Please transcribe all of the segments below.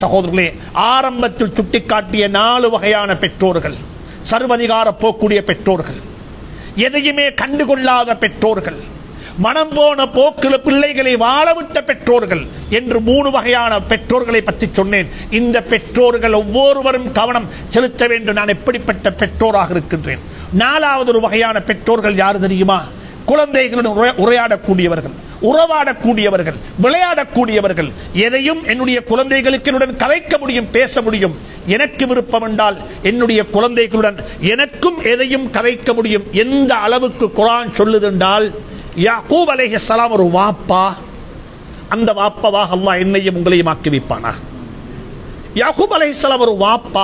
சகோதரர்களே ஆரம்பத்தில் சுட்டிக்காட்டிய நாலு வகையான பெற்றோர்கள் சர்வதிகார போக்கூடிய பெற்றோர்கள் எதையுமே கண்டுகொள்ளாத பெற்றோர்கள் மனம் போன போக்கில் பிள்ளைகளை வாழவிட்ட பெற்றோர்கள் என்று மூணு வகையான பெற்றோர்களை பற்றி சொன்னேன் இந்த பெற்றோர்கள் ஒவ்வொருவரும் கவனம் செலுத்த வேண்டும் நான் எப்படிப்பட்ட பெற்றோராக இருக்கின்றேன் நாலாவது ஒரு வகையான பெற்றோர்கள் யார் தெரியுமா குழந்தைகளுடன் உரை- உரையாடக்கூடியவர்கள் உறவாடக்கூடியவர்கள் விளையாடக்கூடியவர்கள் எதையும் என்னுடைய குழந்தைகளுக்கு என்னுடன் கலைக்க முடியும் பேச முடியும் எனக்கு விருப்பம் என்றால் என்னுடைய குழந்தைகளுடன் எனக்கும் எதையும் கலைக்க முடியும் எந்த அளவுக்கு குரான் சொல்லுதென்றால் யாக்கூப் அலைஹிஸ்ஸலாம் ஒரு வாப்பா அந்த வாப்பாவாக அல்லாஹ் என்னையும் உங்களையும் ஆக்கி வைப்பானாக யாக்கூப் அலைஹிஸ்ஸலாம் ஒரு வாப்பா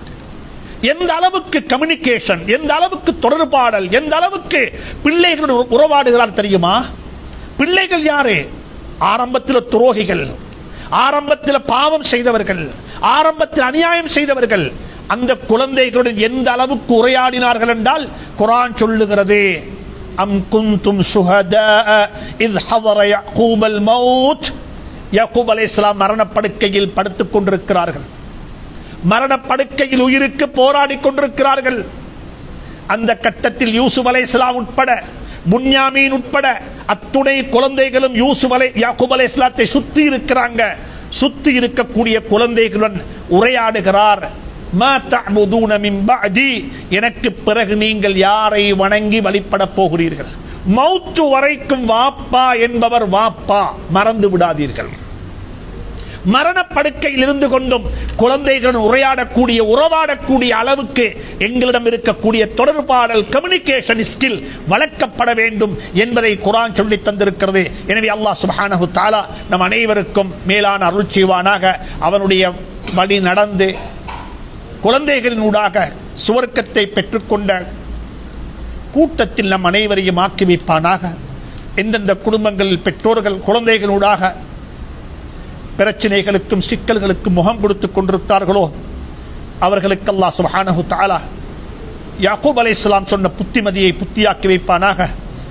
எந்த அளவுக்கு கம்யூனிகேஷன் எந்த அளவுக்கு தொடர்பாடல் எந்த அளவுக்கு பிள்ளைகளுடன் உறவாடுகிறார் தெரியுமா பிள்ளைகள் யாரு ஆரம்பத்தில் துரோகிகள் ஆரம்பத்தில் பாவம் செய்தவர்கள் ஆரம்பத்தில் அநியாயம் செய்தவர்கள் அந்த குழந்தைகளுடன் எந்த அளவுக்கு உரையாடினார்கள் என்றால் குரான் சொல்லுகிறது அம் குந்தும் சுஹதா இத் ஹதர யக்கூபல் மௌத் யாக்கூப் அலைஹிஸ்ஸலாம் மரணப்படுக்கையில் படுத்துக் கொண்டிருக்கிறார்கள் மரணப்படுக்கையில் உயிருக்கு போராடி கொண்டிருக்கிறார்கள் அந்த கட்டத்தில் யூசுப் அலைஹிஸ்ஸலாம் உட்பட புன்யாமீன் உட்பட அத்துணை குழந்தைகளும் யூசுப் அலை யாக்கூப் அலைஹிஸ்ஸலாத்தை சுத்தி இருக்கிறாங்க சுத்தி இருக்கக்கூடிய குழந்தைகளுடன் உரையாடுகிறார் "மா தஅபுதூன மின் பஅதி?" எனக்கு பிறகு நீங்கள் யாரை வணங்கி வழிபட போகிறீர்கள் மௌத்து வரைக்கும் வாப்பா என்பவர் வாப்பா மறந்து விடாதீர்கள் மரணப்படுக்கையில் இருந்து கொண்டும் குழந்தைகளுடன் உரையாடக்கூடிய உறவாடக்கூடிய அளவுக்கு எங்களிடம் இருக்கக்கூடிய தொடர்பாடல் கம்யூனிகேஷன் ஸ்கில் வளர்க்கப்பட வேண்டும் என்பதை குரான் சொல்லி தந்திருக்கிறது எனவே அல்லாஹ் சுப்ஹானஹு தஆலா நம் அனைவருக்கும் மேலான அருள் செய்வானாக அவனுடைய வழி நடந்து குழந்தைகளினூடாக சுவர்க்கத்தை பெற்றுக்கொண்ட கூட்டத்தில் நம் அனைவரையும் ஆக்கி வைப்பானாக எந்தெந்த குடும்பங்களில் பெற்றோர்கள் குழந்தைகளூடாக பிரச்சனைகளுக்கும் சிக்கல்களுக்கும் முகம் கொடுத்துக் கொண்டிருக்கிறார்களோ அவர்களுக்கு அல்லாஹ் சுப்ஹானஹு தஆலா யாக்கூப் அலைஹிஸ்ஸலாம் சொன்ன புத்திமதியை புத்தியாக்கி வைப்பானாக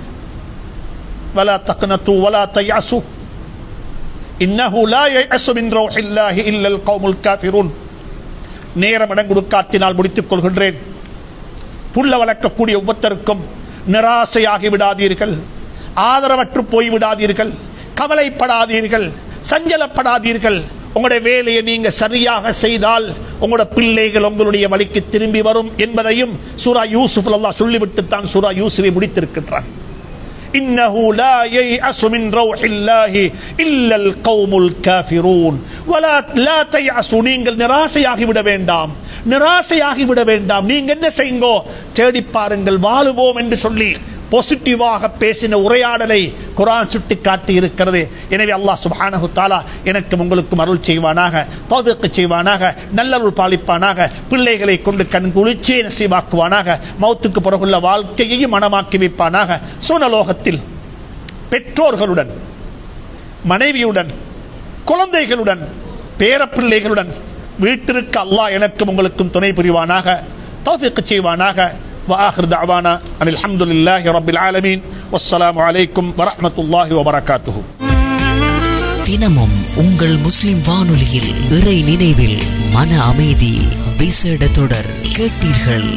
வலா தக்னது வலா தயசு இன்னஹு லா யயசு மின் ரௌஹில்லாஹி இல்லல் கௌமுல் காஃபிரூன் நேரம் இடம் கொடுக்காத்தினால் முடித்துக் கொள்கின்றேன் புல்ல வளர்க்கக்கூடிய ஒவ்வொருத்தருக்கும் நிராசையாகி விடாதீர்கள் ஆதரவற்று போய் விடாதீர்கள் கவலைப்படாதீர்கள் சஞ்சலப்படாதீர்கள் உங்களுடைய வேலையை நீங்க சரியாக செய்தால் உங்களோட பிள்ளைகள் உங்களுடைய வழிக்கு திரும்பி வரும் என்பதையும் சூரா யூசுப் அல்லாஹ் சொல்லிவிட்டு தான் சூரா யூசுவை முடித்திருக்கின்றார் إنه لا ييأس من روح الله إلا القوم الكافرون ولا لا تيأسوا நீங்கள் நிராசையாகி விட வேண்டாம் நிராசையாகி விட வேண்டாம் நீங்க என்ன செய்யுங்கோ தேடி பாருங்கள் வாழுவோம் என்று சொல்லி பாசிட்டிவாக பேசின உரையாடலை குரான் சுட்டி காட்டி இருக்கிறது எனவே அல்லாஹ் சுப்ஹானஹு தஆலா எனக்கும் உங்களுக்கும் அருள் செய்வானாக தௌஃபீக் செய்வானாக நல்லருள் பாலிப்பானாக பிள்ளைகளை கொண்டு கண் குளிச்சே நசீவாக்குவானாக மௌத்துக்கு பிறகுள்ள வாழ்க்கையையும் மனமாக்கி வைப்பானாக சூனலோகத்தில் பெற்றோர்களுடன் மனைவியுடன் குழந்தைகளுடன் பேரப்பிள்ளைகளுடன் வீட்டிற்கு அல்லாஹ் எனக்கும் உங்களுக்கும் துணை புரிவானாக தௌஃபீக் செய்வானாக وآخر دعوانا أن الحمد لله رب العالمين والسلام عليكم ورحمة الله وبركاته தினமும் உங்கள் முஸ்லிம் வானொலியில் இறை நினைவில் மன அமைதி விசேட தொடர் கேட்டீர்கள்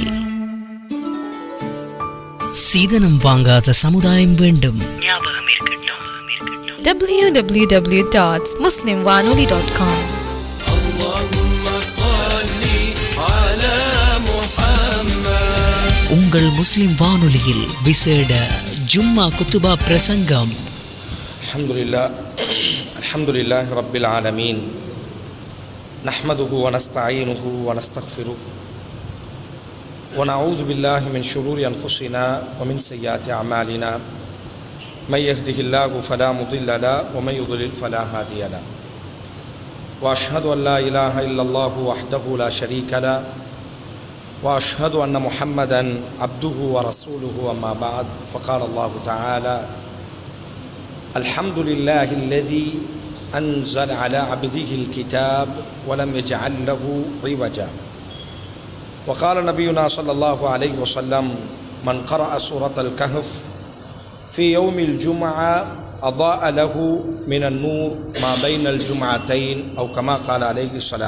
சீதனம் வாங்காத சமுதாயம் வேண்டும் www.muslimwanoli.com உங்கள் முஸ்லிம் வானொலியில் விசேட ஜும்மா குத்துபா பிரசங்கம் الحمد لله الحمد لله رب العالمين نحمده ونستعينه ونستغفره ونعوذ بالله من شرور أنفسنا ومن سيئات أعمالنا من يهده الله فلا مضل له ومن يضلل فلا هادي له وأشهد أن لا إله إلا الله وحده لا شريك له وأشهد أن محمدا عبده ورسوله أما بعد فقال الله تعالى الحمد لله الذي أنزل على عبده الكتاب ولم يجعل له عوجا وقال نبينا صلى الله عليه وسلم من قرأ سورة الكهف في يوم الجمعة أضاء له من النور ما بين الجمعتين أو كما قال عليه الصلاة